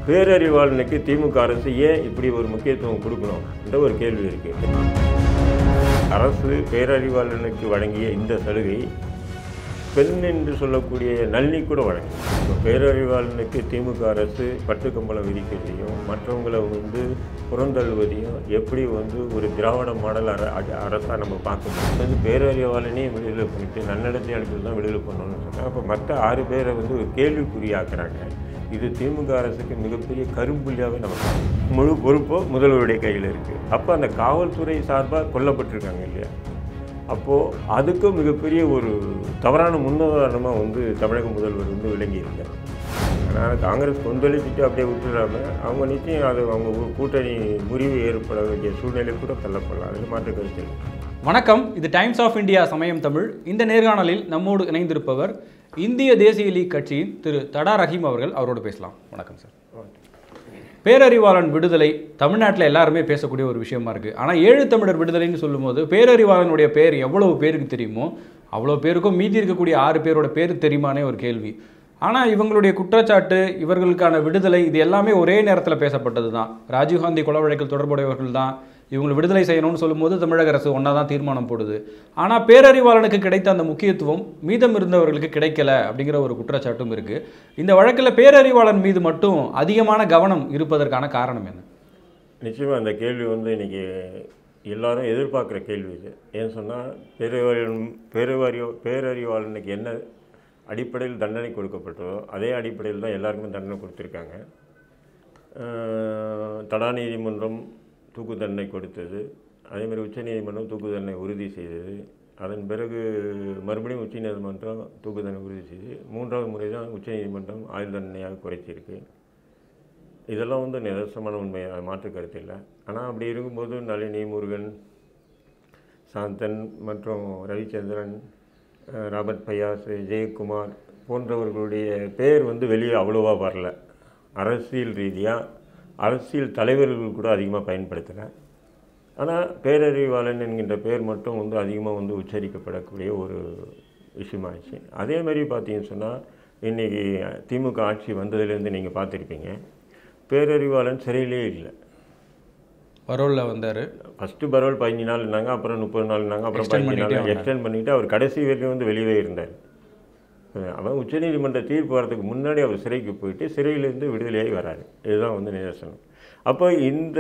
பேரறிவாளனுக்கு திமுக அரசு ஏன் இப்படி ஒரு முக்கியத்துவம் கொடுக்கணும் என்ற ஒரு கேள்வி இருக்கு அரசு பேரறிவாளனுக்கு வழங்கிய இந்த சலுகை பெண் என்று சொல்லக்கூடிய நளினி கூட வழங்கும் இப்போ பேரறிவாளனுக்கு திமுக அரசு பட்டுக்கம்பளம் விதிக்கிறதையும் மற்றவங்களை வந்து புறந்தள்ளுவதையும் எப்படி வந்து ஒரு திராவிட மாடல் அர அரசாக நம்ம பார்க்க முடியும் வந்து பேரறிவாளனே விடுதலை பண்ணிட்டு நன்னடத்தை அளிப்பது தான் விடுதலை பண்ணணும்னு சொன்னால் அப்போ மற்ற ஆறு பேரை வந்து ஒரு கேள்விக்குறியாக்குறாங்க இது திமுக அரசுக்கு மிகப்பெரிய கரும்புள்ளியாகவே நம்ம பார்க்கணும். முழு பொறுப்போ முதல்வருடைய கையில் இருக்குது அப்போ அந்த காவல்துறை சார்பாக கொல்லப்பட்டிருக்காங்க இல்லையா அப்போது அதுக்கும் மிகப்பெரிய ஒரு தவறான முன்னுதாரணமாக வந்து தமிழக முதல்வர் வந்து விளங்கியிருக்கார் ஆனால் காங்கிரஸ் கொந்தளிச்சுட்டு அப்படியே விட்டுறாம அவங்க நிச்சயம் அது அவங்க ஒரு கூட்டணி முறிவு ஏற்பட வேண்டிய சூழ்நிலை கூட தள்ளப்படலாம் அதில் மாற்று கருத்து இல்லை வணக்கம் இது டைம்ஸ் ஆஃப் இந்தியா சமயம் தமிழ் இந்த நேர்காணலில் நம்மோடு இணைந்திருப்பவர் இந்திய தேசிய லீக் கட்சியின் திரு தடா ரஹீம் அவர்கள் அவரோடு பேசலாம் வணக்கம் சார் பேரறிவாளன் விடுதலை தமிழ்நாட்டில் எல்லாருமே பேசக்கூடிய ஒரு விஷயமா இருக்குது ஆனால் ஏழு தமிழர் விடுதலைன்னு சொல்லும்போது பேரறிவாளனுடைய பேர் எவ்வளவு பேருக்கு தெரியுமோ அவ்வளோ பேருக்கும் மீதி இருக்கக்கூடிய ஆறு பேரோட பேர் தெரியுமானே ஒரு கேள்வி ஆனால் இவங்களுடைய குற்றச்சாட்டு இவர்களுக்கான விடுதலை இது எல்லாமே ஒரே நேரத்தில் பேசப்பட்டது தான் ராஜீவ்காந்தி கொலை வழக்கில் தொடர்புடையவர்கள் தான் இவங்களை விடுதலை செய்யணும்னு சொல்லும்போது தமிழக அரசு ஒன்றா தான் தீர்மானம் போடுது ஆனால் பேரறிவாளனுக்கு கிடைத்த அந்த முக்கியத்துவம் மீதம் இருந்தவர்களுக்கு கிடைக்கல அப்படிங்கிற ஒரு குற்றச்சாட்டும் இருக்குது இந்த வழக்கில் பேரறிவாளன் மீது மட்டும் அதிகமான கவனம் இருப்பதற்கான காரணம் என்ன நிச்சயமாக அந்த கேள்வி வந்து இன்றைக்கி எல்லாரும் எதிர்பார்க்குற கேள்வி இது ஏன்னு சொன்னால் பேரறிவாளன் பேரறிவ பேரறிவாளனுக்கு என்ன அடிப்படையில் தண்டனை கொடுக்கப்பட்டதோ அதே அடிப்படையில் தான் எல்லாருக்குமே தண்டனை கொடுத்துருக்காங்க அஹ், தடா நீதிமன்றம் தூக்கு தண்டனை கொடுத்தது அதேமாதிரி உச்சநீதிமன்றம் தூக்கு தண்டனை உறுதி செய்தது அதன் பிறகு மறுபடியும் உச்சநீதிமன்றம் தூக்கு தண்டனை உறுதி செய்து மூன்றாவது முறை தான் உச்சநீதிமன்றம் ஆயுள் தண்டனையாக குறைச்சிருக்கு இதெல்லாம் வந்து நிதர்சனமான உண்மை அது மாற்று கருத்து இல்லை ஆனால் அப்படி இருக்கும்போது நளினி முருகன் சாந்தன் மற்றும் ரவிச்சந்திரன் அஹ், ராபர்ட் பயாஸ் ஜெயக்குமார் போன்றவர்களுடைய பேர் வந்து வெளியே அவ்வளோவா வரல அரசியல் ரீதியாக அரசியல் தலைவர்கள் கூட அதிகமாக பயன்படுத்தலை ஆனால் பேரறிவாளன் என்கின்ற பேர் மட்டும் வந்து அதிகமாக வந்து உச்சரிக்கப்படக்கூடிய ஒரு விஷயமாச்சு அதே மாதிரி பார்த்தீங்கன்னு சொன்னால் இன்றைக்கி திமுக ஆட்சி வந்ததுலேருந்து நீங்கள் பார்த்துருப்பீங்க பேரறிவாளன் சிறையிலே இல்லை பரோலில் வந்தார் ஃபஸ்ட்டு பரவல் பதினஞ்சு நாள் இருந்தாங்க அப்புறம் முப்பது நாள் இருந்தாங்க அப்புறம் Extend பதினஞ்சு பண்ணிட்டே நாள் எக்ஸ்டெண்ட் பண்ணிவிட்டு அவர் கடைசி வரைக்கும் வந்து வெளியவே இருந்தார் அஹ் அவன் உச்சநீதிமன்ற தீர்ப்பு வரதுக்கு முன்னாடி அவர் சிறைக்கு போயிட்டு சிறையிலேருந்து விடுதலையாகி வராரு இதுதான் வந்து நிதர்சனம் அப்போ இந்த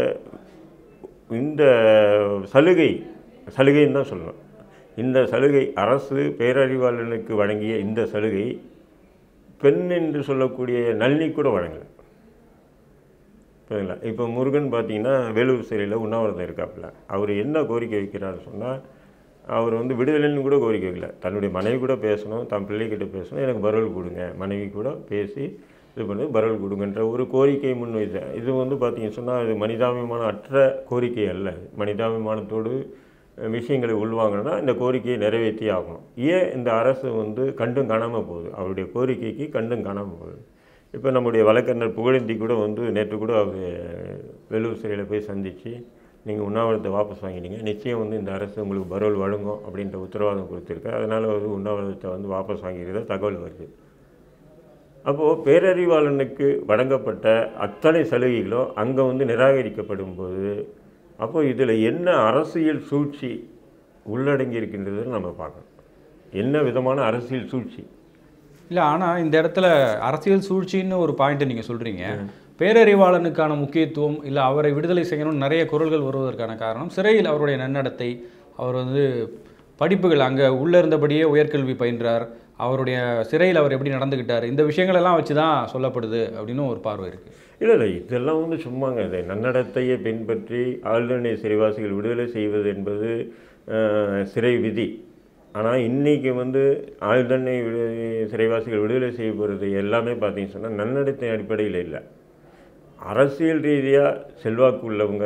இந்த சலுகை சலுகைன்னு தான் சொல்லணும் இந்த சலுகை அரசு பேரறிவாளனுக்கு வழங்கிய இந்த சலுகை பெண் என்று சொல்லக்கூடிய நளினி கூட வழங்கலை புரியுங்களா இப்போ முருகன் பார்த்தீங்கன்னா வேலூர் சிறையில் உண்ணாவிரதம் இருக்காப்புல அவர் என்ன கோரிக்கை வைக்கிறாருன்னு சொன்னால் அவர் வந்து விடுதலைன்னு கூட கோரிக்கை வைக்கல தன்னுடைய மனைவி கூட பேசணும் தன் பிள்ளைகிட்ட பேசணும் எனக்கு பரவல் கொடுங்க மனைவி கூட பேசி இது பண்ணி பரவல் கொடுங்கன்ற ஒரு கோரிக்கை முன்வைத்தேன் இது வந்து பார்த்தீங்கன்னு சொன்னால் இது மனிதாபிமானம் அற்ற கோரிக்கை அல்ல மனிதாபிமானத்தோடு அஹ், விஷயங்களை உள்வாங்கணும்னா இந்த கோரிக்கையை நிறைவேற்றி ஆகணும் ஏன் இந்த அரசு வந்து கண்டும் காணாமல் போகுது அவருடைய கோரிக்கைக்கு கண்டும் காணாமல் போகுது இப்போ நம்முடைய வழக்கறிஞர் புகழேந்தி கூட வந்து நேற்று கூட அவர் வேலூர் சிறையில் போய் சந்தித்து நீங்கள் உண்ணாவிரதத்தை வாபஸ் வாங்கினீங்க நிச்சயம் வந்து இந்த அரசு உங்களுக்கு பரோல் வழங்கும் அப்படின்ற உத்தரவாதம் கொடுத்துருக்கு அதனால் வந்து உண்ணாவிரதத்தை வந்து வாபஸ் வாங்கிக்கிறதா தகவல் வருது அப்போது பேரறிவாளனுக்கு வழங்கப்பட்ட அத்தனை சலுகைகளும் அங்கே வந்து நிராகரிக்கப்படும் போது அப்போ இதில் என்ன அரசியல் சூழ்ச்சி உள்ளடங்கி இருக்கின்றதை நம்ம பார்க்கணும் என்ன விதமான அரசியல் சூழ்ச்சி இல்லை ஆனால் இந்த இடத்துல அரசியல் சூழ்ச்சின்னு ஒரு பாயிண்ட்டை நீங்கள் சொல்கிறீங்க பேரறிவாளனுக்கான முக்கியத்துவம் இல்லை அவரை விடுதலை செய்யணும்னு நிறைய குரல்கள் வருவதற்கான காரணம் சிறையில் அவருடைய நன்னடத்தை அவர் வந்து படிப்புகள் அங்கே உள்ளே இருந்தபடியே உயர்கல்வி பயின்றார் அவருடைய சிறையில் அவர் எப்படி நடந்துக்கிட்டார் இந்த விஷயங்கள் எல்லாம் வச்சு தான் சொல்லப்படுது அப்படின்னு ஒரு பார்வை இருக்குது இல்லை இல்லை இதெல்லாம் வந்து சும்மாங்க இது நன்னடத்தையை பின்பற்றி ஆழ்தண்டனை சிறைவாசிகள் விடுதலை செய்வது என்பது அஹ், சிறை விதி ஆனால் இன்றைக்கி வந்து ஆழ்தண்டனை விடு சிறைவாசிகள் விடுதலை செய்ய போகிறது எல்லாமே பார்த்தீங்கன்னு சொன்னால் நன்னடத்தை அடிப்படையில் இல்லை அரசியல் ரீதியாக செல்வாக்கு உள்ளவங்க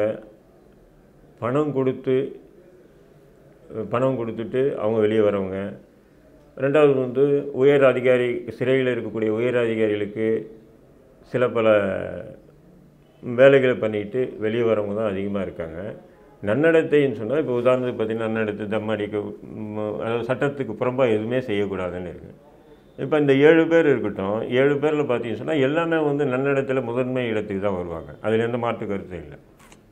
பணம் கொடுத்து பணம் கொடுத்துட்டு அவங்க வெளியே வரவங்க ரெண்டாவது வந்து உயர் அதிகாரி சிறையில் இருக்கக்கூடிய உயர் அதிகாரிகளுக்கு சில பல வேலைகளை பண்ணிட்டு வெளியே வரவங்க தான் அதிகமாக இருக்காங்க நன்னடத்தைன்னு சொன்னால் இப்போ உதாரணத்துக்கு பார்த்தீங்கன்னா நன்னடத்தை தம் அடிக்க ம், அதாவது சட்டத்துக்கு புறம்பாக எதுவுமே செய்யக்கூடாதுன்னு இருக்குது இப்போ இந்த ஏழு பேர் இருக்கட்டும் ஏழு பேரில் பார்த்தீங்கன்னு சொன்னால் எல்லாமே வந்து நன்னிடத்தில் முதன்மை இடத்துக்கு தான் வருவாங்க அதில் எந்த மாற்று கருத்தும் இல்லை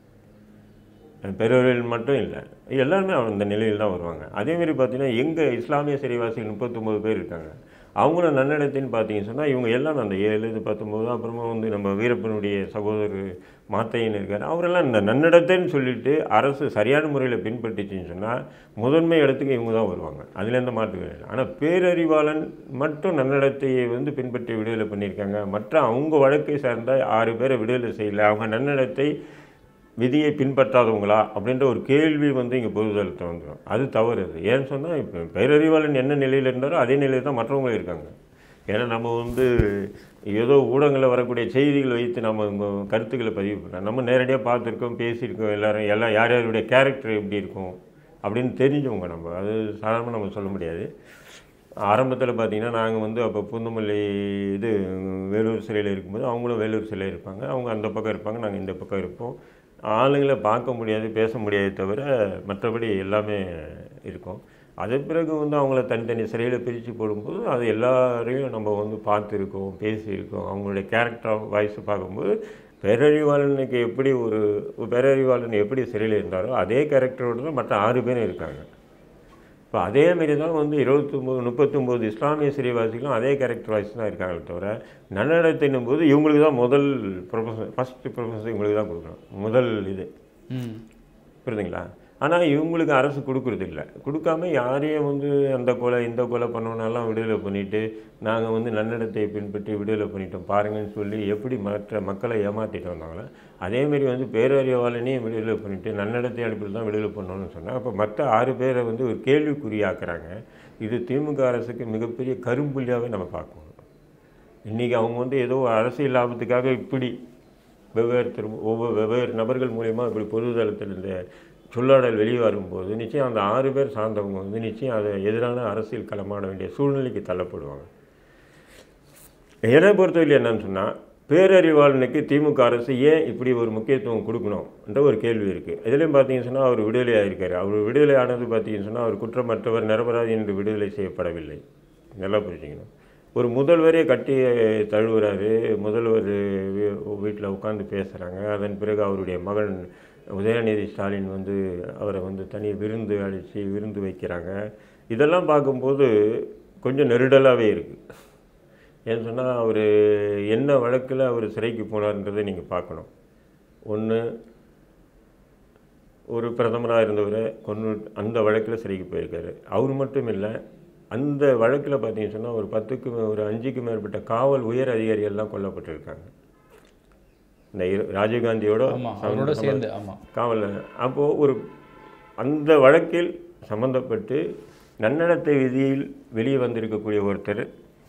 பெரியவர்கள் மட்டும் இல்லை எல்லாருமே அந்த நிலையில் தான் வருவாங்க அதேமாரி பார்த்தீங்கன்னா எங்கள் இஸ்லாமிய சிறைவாசிகள் முப்பத்தொம்போது பேர் இருக்காங்க அவங்களும் நன்னடத்தின்னு பார்த்தீங்கன்னு சொன்னால் இவங்க எல்லாம் அந்த ஏழு இது பத்தொம்போது அப்புறமா வந்து நம்ம வீரப்பனுடைய சகோதரர் மாத்தையன் இருக்கார் அவரெல்லாம் இந்த நன்னடத்தைன்னு சொல்லிட்டு அரசு சரியான முறையில் பின்பற்றிச்சுன்னு சொன்னால் முதன்மை இடத்துக்கு இவங்க தான் வருவாங்க அதில் எந்த மாற்று இல்லை ஆனால் பேரறிவாளன் மட்டும் நன்னடத்தையை வந்து பின்பற்றி விடுதலை பண்ணியிருக்காங்க மற்ற அவங்க வழக்கை சார்ந்த ஆறு பேரை விடுதலை செய்யலை அவங்க நன்னடத்தை விதியை பின்பற்றாதவங்களா அப்படின்ற ஒரு கேள்வி வந்து இங்கே பொதுதளத்தை வந்துடும் அது தவறு அது ஏன்னு சொன்னால் இப்போ பேரறிவாளன் என்ன நிலையில் இருந்தாரோ அதே நிலையில் தான் மற்றவங்களும் இருக்காங்க ஏன்னா நம்ம வந்து ஏதோ ஊடகங்களில் வரக்கூடிய செய்திகள் வைத்து நம்ம உங்க கருத்துக்களை பதிவு பண்ணோம் நம்ம நேரடியாக பார்த்துருக்கோம் பேசியிருக்கோம் எல்லாரும் எல்லாம் யார் யாருடைய கேரக்டர் எப்படி இருக்கும் அப்படின்னு தெரிஞ்சவங்க நம்ம அது சாதாரணமாக நம்ம சொல்ல முடியாது ஆரம்பத்தில் பார்த்தீங்கன்னா நாங்கள் வந்து அப்போ பூந்தமல்லி இது வேலூர் சிலையில் இருக்கும்போது அவங்களும் வேலூர் சிலையில் இருப்பாங்க அவங்க அந்த பக்கம் இருப்பாங்க நாங்கள் இந்த பக்கம் இருப்போம் ஆளுங்களை பார்க்க முடியாது பேச முடியாது தவிர மற்றபடி எல்லாமே இருக்கும் அதன் பிறகு வந்து அவங்கள தனித்தனி சிறையில் பிரித்து போடும்போது அது எல்லாரையும் நம்ம வந்து பார்த்துருக்கோம் பேசியிருக்கோம் அவங்களுடைய கேரக்டர் வாய்ஸ் பார்க்கும்போது பேரறிவாளனுக்கு எப்படி ஒரு பேரறிவாளன் எப்படி சிறையில் இருந்தாரோ அதே கேரக்டரோடு தான் மற்ற ஆறு பேரும் இருக்காங்க இப்போ அதே மாரி தான் வந்து இருபத்தொம்போது முப்பத்தொம்போது இஸ்லாமிய சிறைவாசிகளும் அதே கேரக்டர் வாய்ஸ் தான் இருக்காங்களே தவிர நன்னடத்தினும் போது இவங்களுக்கு தான் முதல் ப்ரொஃபஸர் ஃபஸ்ட்டு ப்ரொஃபஸர் இவங்களுக்கு தான் கொடுக்கணும் முதல் இது ம் புரியுதுங்களா ஆனால் இவங்களுக்கு அரசு கொடுக்கறது இல்லை கொடுக்காம யாரையும் வந்து அந்த கொலை இந்த கொலை பண்ணவனெல்லாம் விடுதலை பண்ணிவிட்டு நாங்கள் வந்து நன்னடத்தை பின்பற்றி விடுதலை பண்ணிட்டோம் பாருங்கன்னு சொல்லி எப்படி மற்ற மக்களை ஏமாற்றிட்டு வந்தாங்களோ அதேமாரி வந்து பேரறிவாளனையும் விடுதலை பண்ணிவிட்டு நன்னடத்தை அடிப்பில் தான் விடுதலை பண்ணணும்னு சொன்னால் அப்போ மற்ற ஆறு பேரை வந்து ஒரு கேள்விக்குறியாக்குறாங்க இது திமுக அரசுக்கு மிகப்பெரிய கரும்புள்ளியாகவே நம்ம பார்க்கணும் இன்றைக்கி அவங்க வந்து ஏதோ அரசியல் லாபத்துக்காக இப்படி வெவ்வேறு திரு ஒவ்வொரு வெவ்வேறு நபர்கள் மூலயமா இப்படி பொதுதளத்தில் இந்த சொல்லாடல் வெளியே வரும்போது நிச்சயம் அந்த ஆறு பேர் சார்ந்தவங்க வந்து நிச்சயம் அதை எதிரான அரசியல் களமாட வேண்டிய சூழ்நிலைக்கு தள்ளப்படுவாங்க என்னை பொறுத்தவரை என்னன்னு சொன்னால் பேரறிவாளனுக்கு திமுக அரசு ஏன் இப்படி ஒரு முக்கியத்துவம் கொடுக்கணும்ன்ற ஒரு கேள்வி இருக்குது இதுலேயும் பார்த்தீங்கன்னு சொன்னால் அவர் விடுதலை ஆகிருக்காரு அவர் விடுதலை ஆனது பார்த்தீங்கன்னு சொன்னால் அவர் குற்றமற்றவர் நிரபராதி என்று விடுதலை செய்யப்படவில்லை நல்லா புரிஞ்சுக்கணும் ஒரு முதல்வரே கட்டி தழுவுறாரு முதல்வர் வீட்டில் உட்காந்து பேசுகிறாங்க அதன் பிறகு அவருடைய மகன் உதயநிதி ஸ்டாலின் வந்து அவரை வந்து தனி விருந்து அழைச்சி விருந்து வைக்கிறாங்க இதெல்லாம் பார்க்கும்போது கொஞ்சம் நெருடலாகவே இருக்குது ஏன்னு சொன்னால் அவர் என்ன வழக்கில் அவர் சிறைக்கு போனார்ன்றதை நீங்கள் பார்க்கணும் ஒன்று ஒரு பிரதமராக இருந்தவரை கொண்டு அந்த வழக்கில் சிறைக்கு போயிருக்காரு அவர் மட்டும் இல்லை அந்த வழக்கில் பார்த்தீங்கன்னு சொன்னால் ஒரு பத்துக்கு மே- ஒரு அஞ்சுக்கு மேற்பட்ட காவல் உயர் அதிகாரிகள்லாம் கொல்லப்பட்டிருக்காங்க இந்த இரு- ராஜீவ்காந்தியோட ஆமாம் அவரோட சேர்ந்து ஆமாம் காவல் அப்போது ஒரு அந்த வழக்கில் சம்பந்தப்பட்டு நன்னடத்தை விதியில் வெளியே வந்திருக்கக்கூடிய ஒருத்தர்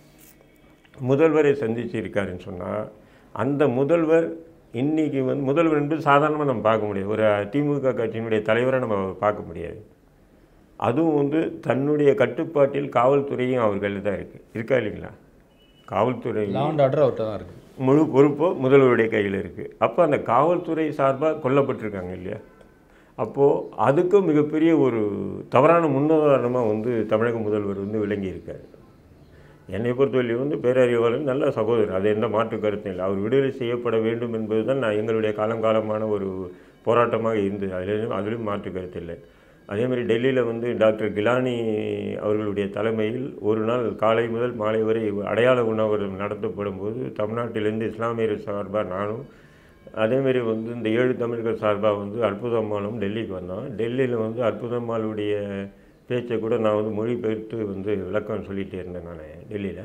முதல்வரை சந்திச்சு இருக்காருன்னு சொன்னால் அந்த முதல்வர் இன்னைக்கு வந்து முதல்வர் என்பது சாதாரணமாக நம்ம பார்க்க முடியாது ஒரு திமுக கட்சியினுடைய தலைவரை நம்ம பார்க்க முடியாது அதுவும் வந்து தன்னுடைய கட்டுப்பாட்டில் காவல்துறையும் அவர் கையில் தான் இருக்குது இருக்கா இல்லைங்களா காவல்துறை லா அண்ட் ஆர்டர் அவர்கிட்ட தான் இருக்குது முழு பொறுப்போ முதல்வருடைய கையில் இருக்குது அப்போ அந்த காவல்துறை சார்பாக கொல்லப்பட்டிருக்காங்க இல்லையா அப்போது அதுக்கும் மிகப்பெரிய ஒரு தவறான முன்னுதாரணமாக வந்து தமிழக முதல்வர் வந்து விளங்கி இருக்கார் என்னை பொறுத்தவரை வந்து பேரறிவாளன் நல்ல சகோதரர் அது எந்த மாற்று கருத்தும் இல்லை அவர் விடுதலை செய்யப்பட வேண்டும் என்பது தான் நான் எங்களுடைய காலங்காலமான ஒரு போராட்டமாக இருந்தது அதிலும் அதிலும் மாற்று கருத்து இல்லை அதே மாதிரி டெல்லியில் வந்து டாக்டர் கிலானி அவர்களுடைய தலைமையில் ஒரு நாள் காலை முதல் மாலை வரை அடையாள உணவகம் நடத்தப்படும் போது தமிழ்நாட்டிலிருந்து இஸ்லாமியர் சார்பாக நானும் அதேமாரி வந்து இந்த ஏழு தமிழர்கள் சார்பாக வந்து அற்புதம்மாளும் டெல்லிக்கு வந்தோம் டெல்லியில் வந்து அற்புதம்மாளுடைய பேச்சை கூட நான் வந்து மொழிபெயர்த்து வந்து விளக்கம் சொல்லிகிட்டே இருந்தேன் நான் டெல்லியில்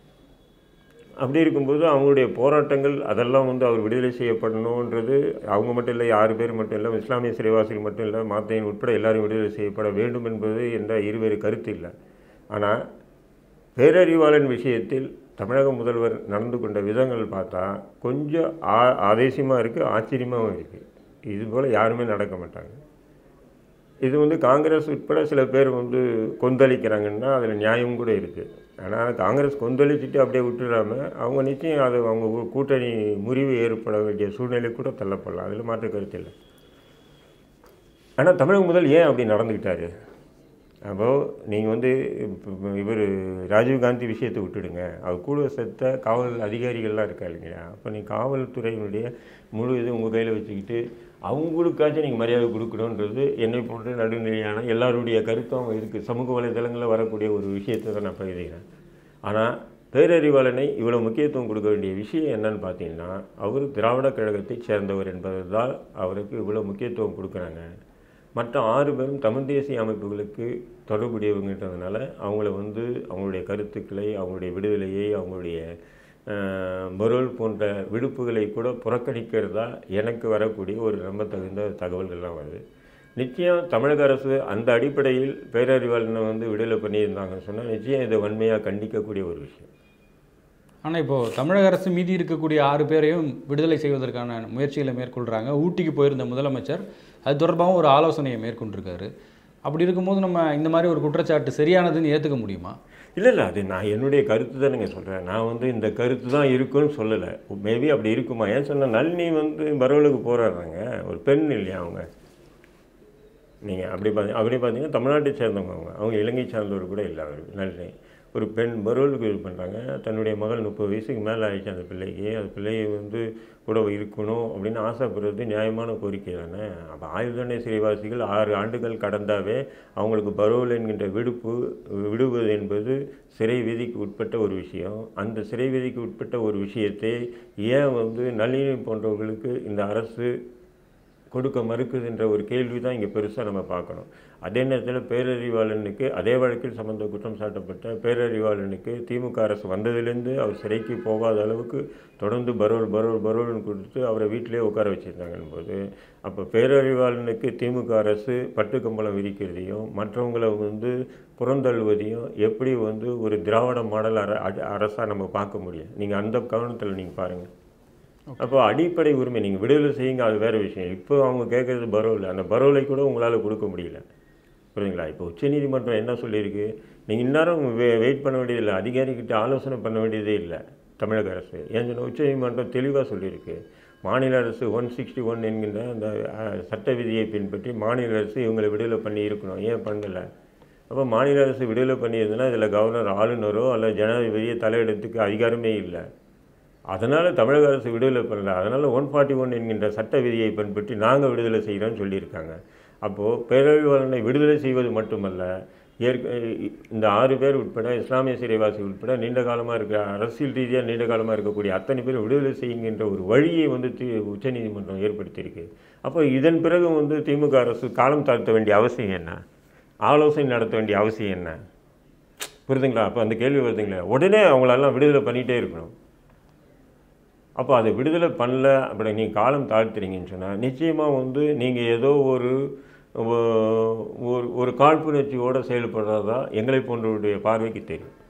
அப்படி இருக்கும்போது அவங்களுடைய போராட்டங்கள் அதெல்லாம் வந்து அவர் விடுதலை செய்யப்படணுன்றது அவங்க மட்டும் இல்லை ஆறு பேர் மட்டும் இல்லை இஸ்லாமிய சிறைவாசிகள் மட்டும் இல்லை மாத்தையன் உட்பட எல்லாரும் விடுதலை செய்யப்பட வேண்டும் என்பது என்ற இருவேறு கருத்து இல்லை ஆனால் பேரறிவாளன் விஷயத்தில் தமிழக முதல்வர் நடந்து கொண்ட விதங்கள் பார்த்தா கொஞ்சம் ஆ ஆதேசியமாக இருக்குது ஆச்சரியமாகவும் இருக்குது இது போல் யாருமே நடக்க மாட்டாங்க இது வந்து காங்கிரஸ் உட்பட சில பேர் வந்து கொந்தளிக்கிறாங்கன்னா அதில் நியாயம் கூட இருக்குது ஆனால் காங்கிரஸ் கொந்தளிச்சுட்டு அப்படியே விட்டுடாம அவங்க நிச்சயம் அது அவங்க கூ- கூட்டணி முறிவு ஏற்பட வேண்டிய சூழ்நிலை கூட தள்ளப்படலாம் அதில் மாற்று கருத்து இல்லை ஆனால் தமிழக முதல் ஏன் அப்படி நடந்துக்கிட்டாரு அப்போது நீங்கள் வந்து இவர் ராஜீவ்காந்தி விஷயத்தை விட்டுடுங்க அவர் கூட செத்த காவல் அதிகாரிகள்லாம் இருக்கா இல்லைங்களா அப்போ நீங்கள் காவல்துறையினுடைய முழு இது உங்கள் கையில் வச்சுக்கிட்டு அவங்களுக்காச்சும் நீங்கள் மரியாதை கொடுக்கணுன்றது என்னை போன்ற நடுநிலையான எல்லாருடைய கருத்தும் இருக்குது சமூக வலைதளங்களில் வரக்கூடிய ஒரு விஷயத்தை தான் நான் பகிர்கிறேன் ஆனால் பேரறிவாளனை இவ்வளோ முக்கியத்துவம் கொடுக்க வேண்டிய விஷயம் என்னன்னு பார்த்தீங்கன்னா அவர் திராவிட கழகத்தைச் சேர்ந்தவர் என்பதுதான் அவருக்கு இவ்வளோ முக்கியத்துவம் கொடுக்குறாங்க மற்ற ஆறு பேரும் தமிழ் தேசிய அமைப்புகளுக்கு தொடர்புடையவங்கன்றதுனால அவங்கள வந்து அவங்களுடைய கருத்துக்களை அவங்களுடைய விடுதலையை அவங்களுடைய அஹ், மொரல் போன்ற விடுப்புகளை கூட புறக்கணிக்கிறதா எனக்கு வரக்கூடிய ஒரு நம்பத்தகுந்த தகவல்கள்லாம் வருது நிச்சயம் தமிழக அரசு அந்த அடிப்படையில் பேரறிவாளனை வந்து விடுதலை பண்ணியிருந்தாங்கன்னு சொன்னால் நிச்சயம் இதை வன்மையாக கண்டிக்கக்கூடிய ஒரு விஷயம் ஆனால் இப்போது தமிழக அரசு மீதி இருக்கக்கூடிய ஆறு பேரையும் விடுதலை செய்வதற்கான முயற்சிகளை மேற்கொள்கிறாங்க ஊட்டிக்கு போயிருந்த முதலமைச்சர் அது தொடர்பாகவும் ஒரு ஆலோசனையை மேற்கொண்டிருக்காரு அப்படி இருக்கும்போது நம்ம இந்த மாதிரி ஒரு குற்றச்சாட்டு சரியானதுன்னு ஏற்றுக்க முடியுமா இல்லை இல்லை அது நான் என்னுடைய கருத்து தானுங்க சொல்கிறேன் நான் வந்து இந்த கருத்து தான் இருக்குன்னு சொல்லலை மேபி அப்படி இருக்குமா ஏன் சொன்னால் நளினி வந்து பரவலுக்கு போராடுறாங்க ஒரு பெண் இல்லையா அவங்க நீங்கள் அப்படி பார்த்தி அப்படி பார்த்தீங்கன்னா தமிழ்நாட்டை சேர்ந்தவங்க அவங்க அவங்க இலங்கை சார்ந்தவர் கூட இல்லை அவர் நளினி ஒரு பெண் பரோலுக்கு இது பண்ணுறாங்க தன்னுடைய மகள் முப்பது வயசுக்கு மேலே ஆயிடுச்சு அந்த பிள்ளைக்கு அந்த பிள்ளையை வந்து கூட இருக்கணும் அப்படின்னு ஆசைப்படுறது நியாயமான கோரிக்கை தானே அப்போ ஆயுதண்டனை சிறைவாசிகள் ஆறு ஆண்டுகள் கடந்தாவே அவங்களுக்கு பரோல் என்கின்ற விடுப்பு விடுவது என்பது சிறை விதிக்கு உட்பட்ட ஒரு விஷயம் அந்த சிறை விதிக்கு உட்பட்ட ஒரு விஷயத்தை ஏன் வந்து நளினி போன்றவர்களுக்கு இந்த அரசு கொடுக்க மறுக்குதுன்ற ஒரு கேள்வி தான் இங்கே பெருசாக நம்ம பார்க்கணும் அதே நேரத்தில் பேரறிவாளனுக்கு அதே வழக்கில் சம்பந்த குற்றம் சாட்டப்பட்ட பேரறிவாளனுக்கு திமுக அரசு வந்ததிலிருந்து அவர் சிறைக்கு போகாத அளவுக்கு தொடர்ந்து பரோல் பரோல் பரோல்னு கொடுத்து அவரை வீட்டிலே உட்கார வச்சுருந்தாங்கன்னு போது அப்போ பேரறிவாளனுக்கு திமுக அரசு பட்டுக்கம்பளம் விரிக்கிறதையும் மற்றவங்களை வந்து புறந்தள்ளுவதையும் எப்படி வந்து ஒரு திராவிட மாடல் அர அரசாக நம்ம பார்க்க முடியும் நீங்கள் அந்த கவனத்தில் நீங்கள் பாருங்கள் அப்போ அடிப்படை உரிமை நீங்கள் விடுதலை செய்யுங்க அது வேறு விஷயம் இப்போ அவங்க கேட்குறது பரோவில் அந்த பரோலை கூட உங்களால் கொடுக்க முடியல புரியுதுங்களா இப்போ உச்சநீதிமன்றம் என்ன சொல்லியிருக்கு நீங்கள் இந்நேரம் வெ வெயிட் பண்ண வேண்டியதில்லை அதிகாரிகிட்ட ஆலோசனை பண்ண வேண்டியதே இல்லை தமிழக அரசு ஏன் சொன்னால் உச்சநீதிமன்றம் தெளிவாக சொல்லியிருக்கு மாநில அரசு ஒன் சிக்ஸ்டி ஒன் என்கின்ற அந்த அஹ், சட்ட விதியை பின்பற்றி மாநில அரசு இவங்களை விடுதலை பண்ணி இருக்கணும் ஏன் பண்ணலை அப்போ மாநில அரசு விடுதலை பண்ணியிருந்ததுன்னா இதில் கவர்னர் ஆளுநரோ அல்ல ஜனாதிபதியோ தலையிடத்துக்கு அதிகாரமே இல்லை அதனால் தமிழக அரசு விடுதலை பண்ணல அதனால் ஒன் ஃபார்ட்டி ஒன் என்கின்ற சட்ட விதியை பின்பற்றி நாங்கள் விடுதலை செய்கிறோம்னு சொல்லியிருக்காங்க அப்போது பேரறிவாளனை விடுதலை செய்வது மட்டுமல்ல ஏற்க இந்த ஆறு பேர் உட்பட இஸ்லாமிய சிறைவாசி உட்பட நீண்ட காலமாக இருக்கிற அரசியல் ரீதியாக நீண்ட காலமாக இருக்கக்கூடிய அத்தனை பேர் விடுதலை செய்யுங்கின்ற ஒரு வழியை வந்து தி உச்சநீதிமன்றம் ஏற்படுத்தியிருக்கு அப்போ இதன் பிறகு வந்து திமுக அரசு காலம் தாழ்த்த வேண்டிய அவசியம் என்ன ஆலோசனை நடத்த வேண்டிய அவசியம் என்ன புரியுதுங்களா அப்போ அந்த கேள்வி வருதுங்களா உடனே அவங்களெல்லாம் விடுதலை பண்ணிகிட்டே இருக்கணும் அப்போ அதை விடுதலை பண்ணல அப்படி நீங்கள் காலம் தாழ்த்துறீங்கன்னு சொன்னால் நிச்சயமாக வந்து நீங்கள் ஏதோ ஒரு ஒ- ஒரு ஒரு காழ்ப்புணர்ச்சியோடு செயல்படுறதா எங்களை போன்றவருடைய பார்வைக்கு தெரியும்